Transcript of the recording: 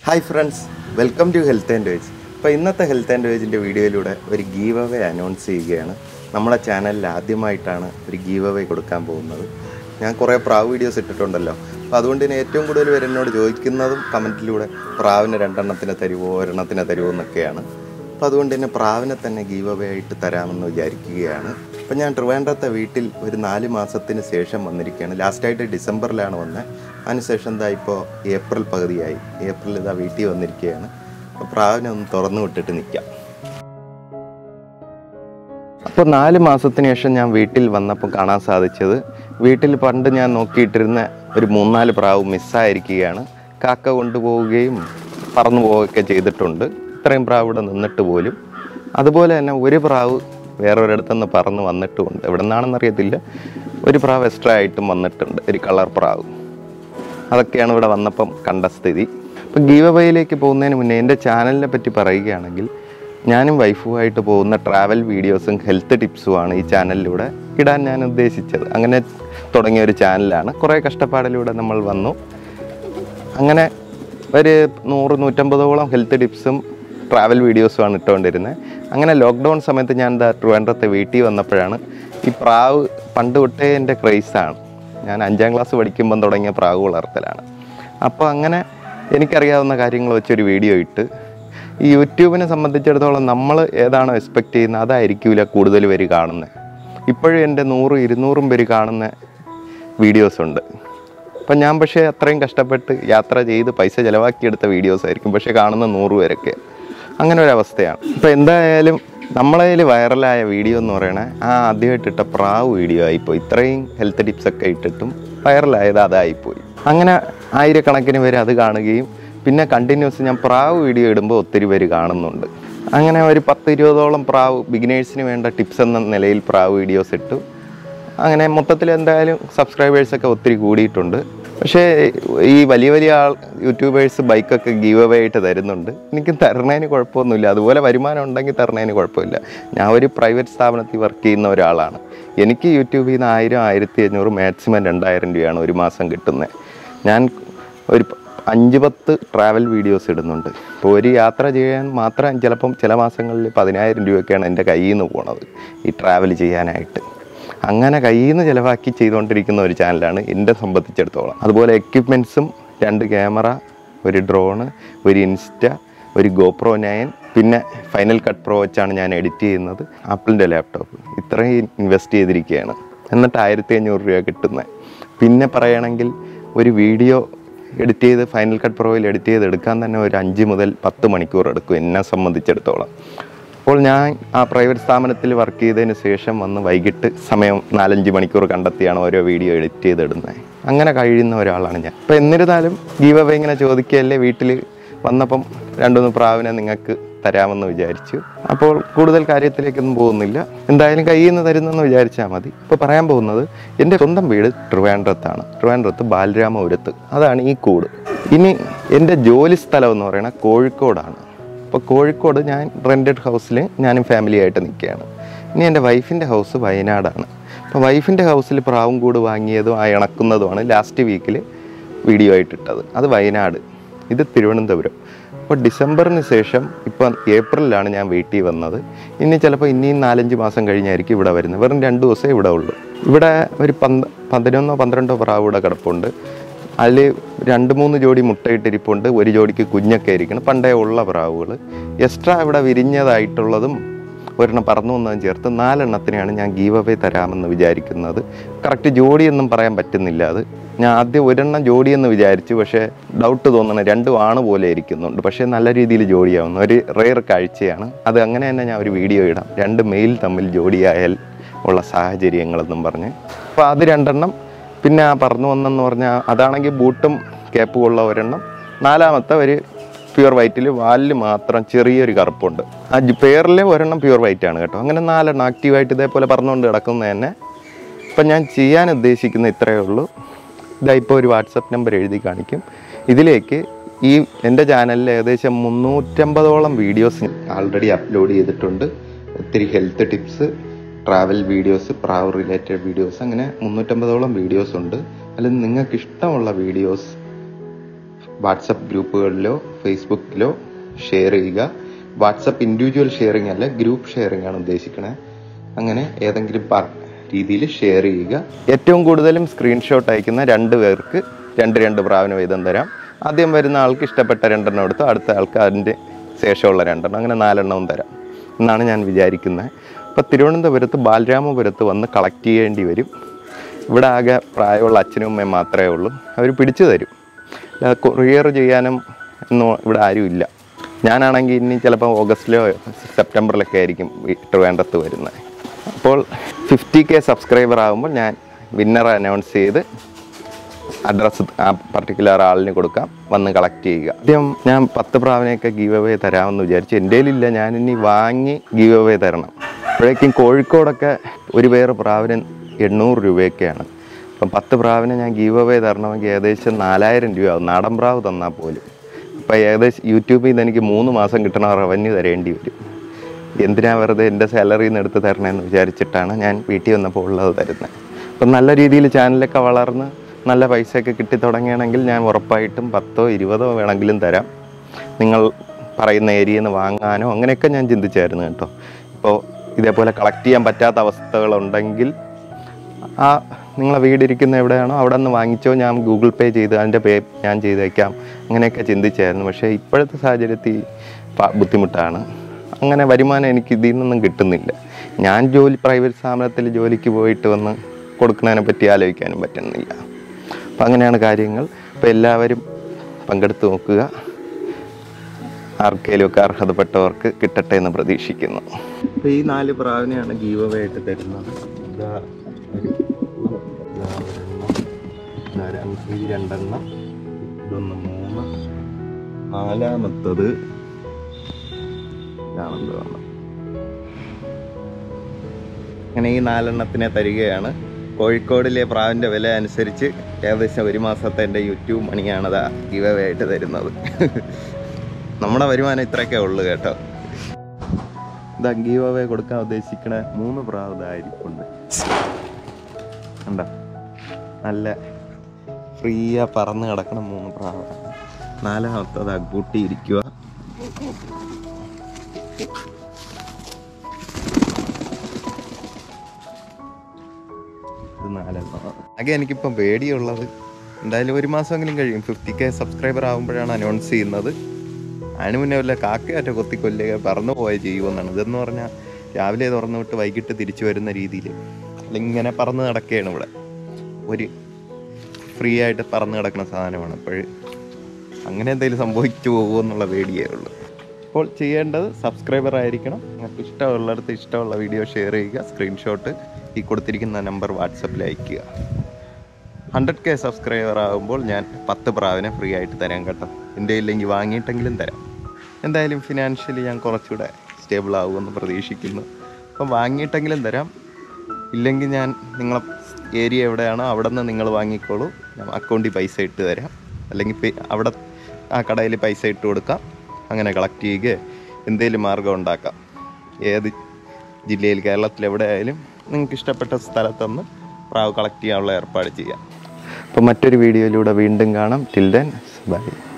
hi friends welcome to health and veg അപ്പോൾ ഇന്നത്തെ health and വേജിൻ്റെ വീഡിയോയിലൂടെ ഒരു ഗീവ് അവേ അനൗൺസ് ചെയ്യുകയാണ് നമ്മുടെ ചാനലിൽ ആദ്യമായിട്ടാണ് ഒരു ഗീവ് അവേ കൊടുക്കാൻ പോകുന്നത് ഞാൻ കുറേ പ്രാവ് വീഡിയോസ് ഇട്ടിട്ടുണ്ടല്ലോ അപ്പോൾ അതുകൊണ്ട് തന്നെ ഏറ്റവും കൂടുതൽ പേര് എന്നോട് ചോദിക്കുന്നതും കമൻറ്റിലൂടെ പ്രാവിന് രണ്ടെണ്ണത്തിന് തരുമോ ഒരെണ്ണത്തിന് തരുമോ എന്നൊക്കെയാണ് അപ്പോൾ അതുകൊണ്ട് തന്നെ പ്രാവിനെ തന്നെ ഗീവ് അവേ ആയിട്ട് തരാമെന്ന് വിചാരിക്കുകയാണ് അപ്പം ഞാൻ ട്രിവാൻഡ്രത്തെ വീട്ടിൽ ഒരു നാല് മാസത്തിന് ശേഷം വന്നിരിക്കുകയാണ് ലാസ്റ്റായിട്ട് ഡിസംബറിലാണ് വന്നത് അതിനുശേഷം എന്താ ഇപ്പോൾ ഏപ്രിൽ പകുതിയായി ഏപ്രിൽ ഇതാ വീട്ടിൽ വന്നിരിക്കുകയാണ് അപ്പോൾ പ്രാവിനെ ഒന്ന് തുറന്നു വിട്ടിട്ട് നിൽക്കാം അപ്പോൾ നാല് മാസത്തിന് ശേഷം ഞാൻ വീട്ടിൽ വന്നപ്പോൾ കാണാൻ സാധിച്ചത് വീട്ടിൽ പണ്ട് ഞാൻ നോക്കിയിട്ടിരുന്ന ഒരു മൂന്നാല് പ്രാവ് മിസ്സായിരിക്കുകയാണ് കാക്ക കൊണ്ടുപോവുകയും പറന്നു പോവുകയൊക്കെ ചെയ്തിട്ടുണ്ട് ഇത്രയും പ്രാവ് ഇവിടെ നിന്നിട്ട് പോലും അതുപോലെ തന്നെ ഒരു പ്രാവ് വേറൊരിടത്തുനിന്ന് പറന്ന് വന്നിട്ടുമുണ്ട് എവിടെ നിന്നാണെന്ന് അറിയത്തില്ല ഒരു പ്രാവ് എക്സ്ട്രാ ആയിട്ടും വന്നിട്ടുണ്ട് ഒരു കളർ പ്രാവ് അതൊക്കെയാണ് ഇവിടെ വന്നപ്പം കണ്ട സ്ഥിതി അപ്പം ഗീവ് അവയിലേക്ക് പോകുന്നതിന് മുന്നേ എൻ്റെ ചാനലിനെ പറ്റി പറയുകയാണെങ്കിൽ ഞാനും വൈഫുമായിട്ട് പോകുന്ന ട്രാവൽ വീഡിയോസും ഹെൽത്ത് ടിപ്സുമാണ് ഈ ചാനലിലൂടെ ഇടാൻ ഞാൻ ഉദ്ദേശിച്ചത് അങ്ങനെ തുടങ്ങിയ ഒരു ചാനലാണ് കുറേ കഷ്ടപ്പാടിലൂടെ നമ്മൾ വന്നു അങ്ങനെ ഒരു നൂറ് നൂറ്റമ്പതോളം ഹെൽത്ത് ടിപ്സും ട്രാവൽ വീഡിയോസുമാണ് ഇട്ടുകൊണ്ടിരുന്നത് അങ്ങനെ ലോക്ക്ഡൗൺ സമയത്ത് ഞാൻ എന്താ ട്രിവാൻഡ്രത്തെ വീട്ടിൽ വന്നപ്പോഴാണ് ഈ പ്രാവ് പണ്ട് തൊട്ടേ എൻ്റെ ക്രൈസാണ് ഞാൻ അഞ്ചാം ക്ലാസ് പഠിക്കുമ്പം തുടങ്ങിയ പ്രാവ് വളർത്തലാണ് അപ്പോൾ അങ്ങനെ എനിക്കറിയാവുന്ന കാര്യങ്ങൾ വെച്ചൊരു വീഡിയോ ഇട്ട് ഈ യൂട്യൂബിനെ സംബന്ധിച്ചിടത്തോളം നമ്മൾ ഏതാണോ എക്സ്പെക്റ്റ് ചെയ്യുന്നത് അതായിരിക്കില്ല കൂടുതൽ പേര് കാണുന്നത് ഇപ്പോഴും എൻ്റെ നൂറും ഇരുന്നൂറും പേര് കാണുന്ന വീഡിയോസ് ഉണ്ട് അപ്പം ഞാൻ പക്ഷേ അത്രയും കഷ്ടപ്പെട്ട് യാത്ര ചെയ്ത് പൈസ ചിലവാക്കിയെടുത്ത വീഡിയോസ് ആയിരിക്കും പക്ഷേ കാണുന്ന നൂറ് പേരൊക്കെ അങ്ങനെ ഒരു അവസ്ഥയാണ് ഇപ്പം എന്തായാലും നമ്മളെ കയ്യിൽ വൈറലായ വീഡിയോ എന്ന് പറയണേ ആ ആദ്യമായിട്ട് ഇട്ട പ്രാവ് വീഡിയോ ആയിപ്പോയി ഇത്രയും ഹെൽത്ത് ടിപ്സ് ഒക്കെ ഇട്ടിട്ടും വൈറലായത് അതായിപ്പോയി അങ്ങനെ ആയിരക്കണക്കിന് പേര് അത് കാണുകയും പിന്നെ കണ്ടിന്യൂസ് ഞാൻ പ്രാവ് വീഡിയോ ഇടുമ്പോൾ ഒത്തിരി പേര് കാണുന്നുണ്ട് അങ്ങനെ ഒരു പത്ത് ഇരുപതോളം പ്രാവ് ബിഗിനേഴ്സിന് വേണ്ട ടിപ്സ് എന്ന നിലയിൽ പ്രാവ് വീഡിയോസ് ഇട്ടു അങ്ങനെ മൊത്തത്തിൽ എന്തായാലും സബ്സ്ക്രൈബേഴ്സൊക്കെ ഒത്തിരി കൂടിയിട്ടുണ്ട് പക്ഷേ ഈ വലിയ വലിയ ആൾ യൂട്യൂബേഴ്സ് ബൈക്കൊക്കെ ഗീവ് അവേ ആയിട്ട് തരുന്നുണ്ട് എനിക്ക് തരണതിന് കുഴപ്പമൊന്നുമില്ല അതുപോലെ വരുമാനം ഉണ്ടെങ്കിൽ തരണതിന് കുഴപ്പമില്ല ഞാൻ ഒരു പ്രൈവറ്റ് സ്ഥാപനത്തിൽ വർക്ക് ചെയ്യുന്ന ഒരാളാണ് എനിക്ക് യൂട്യൂബിൽ നിന്ന് ആയിരം ആയിരത്തി അഞ്ഞൂറ് മാക്സിമം രണ്ടായിരം രൂപയാണ് ഒരു മാസം കിട്ടുന്നത് ഞാൻ ഒരു പ- അഞ്ച് പത്ത് ട്രാവൽ വീഡിയോസ് ഇടുന്നുണ്ട് ഇപ്പോൾ ഒരു യാത്ര ചെയ്യാൻ മാത്രം ചിലപ്പം ചില മാസങ്ങളിൽ പതിനായിരം രൂപയൊക്കെയാണ് എൻ്റെ കയ്യിൽ നിന്ന് പോണത് ഈ ട്രാവൽ ചെയ്യാനായിട്ട് അങ്ങനെ കയ്യിൽ നിന്ന് ചിലവാക്കി ചെയ്തുകൊണ്ടിരിക്കുന്ന ഒരു ചാനലാണ് എന്നെ സംബന്ധിച്ചിടത്തോളം അതുപോലെ എക്യുപ്മെൻറ്റ്സും രണ്ട് ക്യാമറ ഒരു ഡ്രോണ് ഒരു ഇൻസ്റ്റ ഒരു ഗോപ്രോ നയൻ പിന്നെ ഫൈനൽ കട്ട് പ്രോ വെച്ചാണ് ഞാൻ എഡിറ്റ് ചെയ്യുന്നത് ആപ്പിളിൻ്റെ ലാപ്ടോപ്പ് ഇത്രയും ഇൻവെസ്റ്റ് ചെയ്തിരിക്കുകയാണ് എന്നിട്ട് ആയിരത്തി അഞ്ഞൂറ് രൂപ കിട്ടുന്നത് പിന്നെ പറയുകയാണെങ്കിൽ ഒരു വീഡിയോ എഡിറ്റ് ചെയ്ത് ഫൈനൽ കട്ട് പ്രോയിൽ എഡിറ്റ് ചെയ്ത് എടുക്കാൻ തന്നെ ഒരു അഞ്ച് മുതൽ പത്ത് മണിക്കൂർ എടുക്കും എന്നെ സംബന്ധിച്ചിടത്തോളം അപ്പോൾ ഞാൻ ആ പ്രൈവറ്റ് സ്ഥാപനത്തിൽ വർക്ക് ചെയ്തതിന് ശേഷം വന്ന് വൈകിട്ട് സമയം നാലഞ്ച് മണിക്കൂർ കണ്ടെത്തിയാണ് ഓരോ വീഡിയോ എഡിറ്റ് ചെയ്തിടുന്നത് അങ്ങനെ കഴിയുന്ന ഒരാളാണ് ഞാൻ അപ്പോൾ എന്നിരുന്നാലും ഗീവ് അവേ ഇങ്ങനെ ചോദിക്കുകയല്ലേ വീട്ടിൽ വന്നപ്പം രണ്ടുമൂന്ന് പ്രാവിനെ നിങ്ങൾക്ക് തരാമെന്ന് വിചാരിച്ചു അപ്പോൾ കൂടുതൽ കാര്യത്തിലേക്കൊന്നും പോകുന്നില്ല എന്തായാലും കയ്യിൽ നിന്ന് തരുന്നെന്ന് വിചാരിച്ചാൽ മതി ഇപ്പോൾ പറയാൻ പോകുന്നത് എൻ്റെ സ്വന്തം വീട് ട്രിവാൻഡ്രത്താണ് ട്രിവാൻഡ്രത്ത് ബാലരാമപുരത്ത് അതാണ് ഈ കൂട് ഇനി എൻ്റെ ജോലി സ്ഥലം എന്ന് പറയുന്നത് കോഴിക്കോടാണ് അപ്പോൾ കോഴിക്കോട് ഞാൻ റെൻറ്റഡ് ഹൗസിൽ ഞാനും ഫാമിലി ആയിട്ട് നിൽക്കുകയാണ് ഇനി എൻ്റെ വൈഫിൻ്റെ ഹൗസ് വയനാടാണ് അപ്പോൾ വൈഫിൻ്റെ ഹൗസിൽ പ്രാവും കൂട് വാങ്ങിയതും ആ ഇണക്കുന്നതുമാണ് ലാസ്റ്റ് വീക്കിൽ വീഡിയോ ആയിട്ട് ഇട്ടത് അത് വയനാട് ഇത് തിരുവനന്തപുരം അപ്പോൾ ഡിസംബറിന് ശേഷം ഇപ്പം ഏപ്രിലാണ് ഞാൻ വീട്ടിൽ വന്നത് ഇനി ചിലപ്പോൾ ഇനിയും നാലഞ്ച് മാസം കഴിഞ്ഞായിരിക്കും ഇവിടെ വരുന്നത് വെറും രണ്ട് ദിവസമേ ഇവിടെ ഉള്ളൂ ഇവിടെ ഒരു പന്ത് പതിനൊന്നോ പന്ത്രണ്ടോ പ്രാവ് ഇവിടെ കിടപ്പുണ്ട് അതിൽ രണ്ട് മൂന്ന് ജോഡി മുട്ടയിട്ടിരിപ്പുണ്ട് ഒരു ജോഡിക്ക് കുഞ്ഞൊക്കെ ഇരിക്കണം പണ്ടേ ഉള്ള പ്രാവുകൾ എക്സ്ട്രാ ഇവിടെ വിരിഞ്ഞതായിട്ടുള്ളതും ഒരെണ്ണം പറന്നു വന്നതും ചേർത്ത് നാലെണ്ണത്തിനെയാണ് ഞാൻ ഗീവ് അവേ തരാമെന്ന് വിചാരിക്കുന്നത് കറക്റ്റ് ജോഡിയൊന്നും പറയാൻ പറ്റുന്നില്ല അത് ഞാൻ ആദ്യം ഒരെണ്ണം ജോഡിയെന്ന് വിചാരിച്ചു പക്ഷേ ഡൗട്ട് തോന്നണം രണ്ടും ആണ് പോലെ ഇരിക്കുന്നുണ്ട് പക്ഷേ നല്ല രീതിയിൽ ജോഡിയാവുന്നു ഒരു റെയർ കാഴ്ചയാണ് അത് അങ്ങനെ തന്നെ ഞാൻ ഒരു വീഡിയോ ഇടാം രണ്ട് മെയിൽ തമ്മിൽ ജോഡിയായാൽ ഉള്ള സാഹചര്യങ്ങളെന്നും പറഞ്ഞ് അപ്പോൾ അത് രണ്ടെണ്ണം പിന്നെ ആ പറന്നു വന്നെന്ന് പറഞ്ഞാൽ അതാണെങ്കിൽ ബൂട്ടും ക്യാപ്പും ഉള്ള ഒരെണ്ണം നാലാമത്തെ ഒരു പ്യുവർ വൈറ്റിൽ വാലിൽ മാത്രം ചെറിയൊരു കറുപ്പുണ്ട് ആ പേരിൽ ഒരെണ്ണം പ്യുവർ വൈറ്റ് ആണ് കേട്ടോ അങ്ങനെ നാലെണ്ണം ആക്റ്റീവായിട്ട് ഇതേപോലെ പറന്നുകൊണ്ട് കിടക്കുന്നത് തന്നെ ഇപ്പം ഞാൻ ചെയ്യാൻ ഉദ്ദേശിക്കുന്ന ഇത്രയേ ഉള്ളൂ ഇതാ ഇപ്പോൾ ഒരു വാട്സപ്പ് നമ്പർ എഴുതി കാണിക്കും ഇതിലേക്ക് ഈ എൻ്റെ ചാനലിൽ ഏകദേശം മുന്നൂറ്റമ്പതോളം വീഡിയോസ് ആൾറെഡി അപ്ലോഡ് ചെയ്തിട്ടുണ്ട് ഒത്തിരി ഹെൽത്ത് ടിപ്സ് ട്രാവൽ വീഡിയോസ് പ്രാവ് റിലേറ്റഡ് വീഡിയോസ് അങ്ങനെ മുന്നൂറ്റമ്പതോളം വീഡിയോസ് ഉണ്ട് അതിൽ നിങ്ങൾക്ക് ഇഷ്ടമുള്ള വീഡിയോസ് വാട്സപ്പ് ഗ്രൂപ്പുകളിലോ ഫേസ്ബുക്കിലോ ഷെയർ ചെയ്യുക വാട്സപ്പ് ഇൻഡിവിജ്വൽ ഷെയറിംഗ് അല്ല ഗ്രൂപ്പ് ഷെയറിംഗ് ആണ് ഉദ്ദേശിക്കുന്നത് അങ്ങനെ ഏതെങ്കിലും പാർ രീതിയിൽ ഷെയർ ചെയ്യുക ഏറ്റവും കൂടുതലും സ്ക്രീൻഷോട്ട് അയക്കുന്ന രണ്ട് പേർക്ക് രണ്ട് രണ്ട് പ്രാവിന് വീതം തരാം ആദ്യം വരുന്ന ആൾക്ക് ഇഷ്ടപ്പെട്ട രണ്ടെണ്ണം എടുത്തു അടുത്ത ആൾക്ക് അതിൻ്റെ ശേഷമുള്ള രണ്ടെണ്ണം അങ്ങനെ നാലെണ്ണവും തരാം എന്നാണ് ഞാൻ വിചാരിക്കുന്നത് അപ്പോൾ തിരുവനന്തപുരത്ത് ബാലരാമപുരത്ത് വന്ന് കളക്ട് ചെയ്യേണ്ടി വരും ഇവിടെ ആകെ പ്രായമുള്ള അച്ഛനും അമ്മയും മാത്രമേ ഉള്ളൂ അവർ പിടിച്ചു തരും അല്ലാതെ കൊറിയർ ചെയ്യാനും ഒന്നും ഇവിടെ ആരും ഇല്ല ഞാനാണെങ്കിൽ ഇനി ചിലപ്പോൾ ഓഗസ്റ്റിലോ സെപ്റ്റംബറിലൊക്കെ ആയിരിക്കും ഈ ട്രിവാൻഡ്രത്ത് വരുന്നത് അപ്പോൾ ഫിഫ്റ്റി കെ സബ്സ്ക്രൈബർ ആകുമ്പോൾ ഞാൻ വിന്നർ അനൗൺസ് ചെയ്ത് അഡ്രസ്സ് ആ പർട്ടിക്കുലർ ആളിന് കൊടുക്കാം വന്ന് കളക്ട് ചെയ്യുക ആദ്യം ഞാൻ പത്ത് പ്രാവിനെയൊക്കെ ഗീവ് അവേ തരാമെന്ന് വിചാരിച്ചു എൻ്റെ കയ്യിലില്ല ഞാൻ ഇനി വാങ്ങി ഗീവ് അവേ തരണം അപ്പോഴേക്കും കോഴിക്കോടൊക്കെ ഒരു പേര് പ്രാവിന് എണ്ണൂറ് രൂപയൊക്കെയാണ് അപ്പം പത്ത് പ്രാവിനെ ഞാൻ ഗീവ് അവേ തരണമെങ്കിൽ ഏകദേശം നാലായിരം രൂപയാവും നാടൻ പ്രാവ് തന്നാൽ പോലും അപ്പം ഏകദേശം യൂട്യൂബിൽ നിന്ന് എനിക്ക് മൂന്ന് മാസം കിട്ടണ റവന്യൂ തരേണ്ടി വരും എന്തിനാ വെറുതെ എൻ്റെ സാലറിയിൽ നിന്ന് എടുത്ത് തരണമെന്ന് വിചാരിച്ചിട്ടാണ് ഞാൻ വീട്ടിൽ വന്നപ്പോൾ ഉള്ളത് തരുന്നത് അപ്പം നല്ല രീതിയിൽ ചാനലൊക്കെ വളർന്ന് നല്ല പൈസയൊക്കെ കിട്ടി തുടങ്ങുകയാണെങ്കിൽ ഞാൻ ഉറപ്പായിട്ടും പത്തോ ഇരുപതോ വേണമെങ്കിലും തരാം നിങ്ങൾ പറയുന്ന ഏരിയയിൽ നിന്ന് വാങ്ങാനോ അങ്ങനെയൊക്കെ ഞാൻ ചിന്തിച്ചായിരുന്നു കേട്ടോ ഇപ്പോൾ ഇതേപോലെ കളക്ട് ചെയ്യാൻ പറ്റാത്ത അവസ്ഥകളുണ്ടെങ്കിൽ ആ നിങ്ങളെ വീടിരിക്കുന്ന എവിടെയാണോ അവിടെ നിന്ന് വാങ്ങിച്ചോ ഞാൻ ഗൂഗിൾ പേ ചെയ്ത് അതിൻ്റെ പേ ഞാൻ ചെയ്തേക്കാം അങ്ങനെയൊക്കെ ചിന്തിച്ചായിരുന്നു പക്ഷേ ഇപ്പോഴത്തെ സാഹചര്യത്തിൽ പ- ബുദ്ധിമുട്ടാണ് അങ്ങനെ വരുമാനം എനിക്ക് ഇതിൽ നിന്നൊന്നും കിട്ടുന്നില്ല ഞാൻ ജോലി പ്രൈവറ്റ് സ്ഥാപനത്തിൽ ജോലിക്ക് പോയിട്ട് വന്ന് കൊടുക്കുന്നതിനെ പറ്റി ആലോചിക്കാനും പറ്റുന്നില്ല അപ്പം അങ്ങനെയാണ് കാര്യങ്ങൾ അപ്പോൾ എല്ലാവരും പങ്കെടുത്ത് നോക്കുക ആർക്കെങ്കിലും ഒക്കെ അർഹതപ്പെട്ടവർക്ക് കിട്ടട്ടെ എന്ന് പ്രതീക്ഷിക്കുന്നു അപ്പോൾ ഈ നാല് പ്രാവിനെയാണ് ഗീവ് അവേ ആയിട്ട് തരുന്നത് ഇതാ ഒരു ഇതാ ഒരെണ്ണം, ഇതാ രണ്ട്- ഈ രണ്ടെണ്ണം ഇതൊന്ന് മൂന്ന് നാലാമത്തത് ഇതാണെന്ന് തോന്നുന്നു അങ്ങനെ ഈ നാലെണ്ണത്തിനെ തരികയാണ് കോഴിക്കോടിലെ പ്രാവിൻ്റെ വില അനുസരിച്ച് ഏകദേശം ഒരു മാസത്തെ എൻ്റെ യൂട്യൂബ് മണിയാണത് ഗീവ് അവേ ആയിട്ട് തരുന്നത് നമ്മുടെ വരുമാനം ഇത്രയൊക്കെ ഉള്ളു കേട്ടോ ഇതാ ഗീവ് അവേ കൊടുക്കാൻ ഉദ്ദേശിക്കണ മൂന്ന് പ്രാവ് ഇതായിരിക്കുന്നുണ്ട് കണ്ടോ നല്ല ഫ്രീയാ പറന്ന് കിടക്കണ മൂന്ന് പ്രാവ് നാലാമത്തത് അഗൂട്ടി ഇരിക്കുക ഇത് നാലെണ്ണം ആകെ എനിക്കിപ്പം പേടിയുള്ളത് എന്തായാലും ഒരു മാസമെങ്കിലും കഴിയും ഫിഫ്റ്റി കെ സബ്സ്ക്രൈബർ ആകുമ്പോഴാണ് അനൗൺസ് ചെയ്യുന്നത് അതിന് മുന്നേ വല്ല കാക്കയാറ്റ കൊത്തി കൊല്ലുക പറന്നു പോയ ചെയ്യുമെന്നാണ് ഇതെന്ന് പറഞ്ഞാൽ രാവിലെ തുറന്നു വിട്ട് വൈകിട്ട് തിരിച്ചു വരുന്ന രീതിയിൽ ഇങ്ങനെ പറന്ന് നടക്കുകയാണ് ഇവിടെ ഒരു ഫ്രീ ആയിട്ട് പറന്ന് കിടക്കുന്ന സാധനമാണ് അപ്പോൾ അങ്ങനെ എന്തെങ്കിലും സംഭവിച്ചു പോകുമോ എന്നുള്ള പേടിയേ ഉള്ളൂ അപ്പോൾ ചെയ്യേണ്ടത് സബ്സ്ക്രൈബർ ആയിരിക്കണം നിങ്ങൾക്ക് ഇഷ്ടമുള്ളിടത്ത് ഇഷ്ടമുള്ള വീഡിയോ ഷെയർ ചെയ്യുക സ്ക്രീൻഷോട്ട് ഈ കൊടുത്തിരിക്കുന്ന നമ്പർ വാട്സപ്പിൽ അയക്കുക ഹൺഡ്രഡ് കെ സബ്സ്ക്രൈബർ ആകുമ്പോൾ ഞാൻ പത്ത് പ്രാവിനെ ഫ്രീ ആയിട്ട് തരാം കേട്ടോ എൻ്റെ ഇല്ലെങ്കിൽ വാങ്ങിയിട്ടെങ്കിലും തരാം എന്തായാലും ഫിനാൻഷ്യലി ഞാൻ കുറച്ചുകൂടെ സ്റ്റേബിൾ ആകുമെന്ന് പ്രതീക്ഷിക്കുന്നു അപ്പം വാങ്ങിയിട്ടെങ്കിലും തരാം ഇല്ലെങ്കിൽ ഞാൻ നിങ്ങളെ ഏരിയ എവിടെയാണോ അവിടെ നിന്ന് നിങ്ങൾ വാങ്ങിക്കോളൂ ഞാൻ അക്കൗണ്ടിൽ പൈസ ഇട്ട് തരാം അല്ലെങ്കിൽ പേ- അവിടെ ആ കടയിൽ പൈസ ഇട്ട് കൊടുക്കാം അങ്ങനെ കളക്ട് ചെയ്യുക എന്തെങ്കിലും മാർഗം ഉണ്ടാക്കാം ഏത് ജില്ലയിൽ കേരളത്തിൽ എവിടെയായാലും നിങ്ങൾക്ക് ഇഷ്ടപ്പെട്ട സ്ഥലത്തൊന്ന് പ്രാവ് കളക്ട് ചെയ്യാനുള്ള ഏർപ്പാട് ചെയ്യാം അപ്പോൾ മറ്റൊരു വീഡിയോയിലൂടെ വീണ്ടും കാണാം ടിൽ ദെൻ ബൈ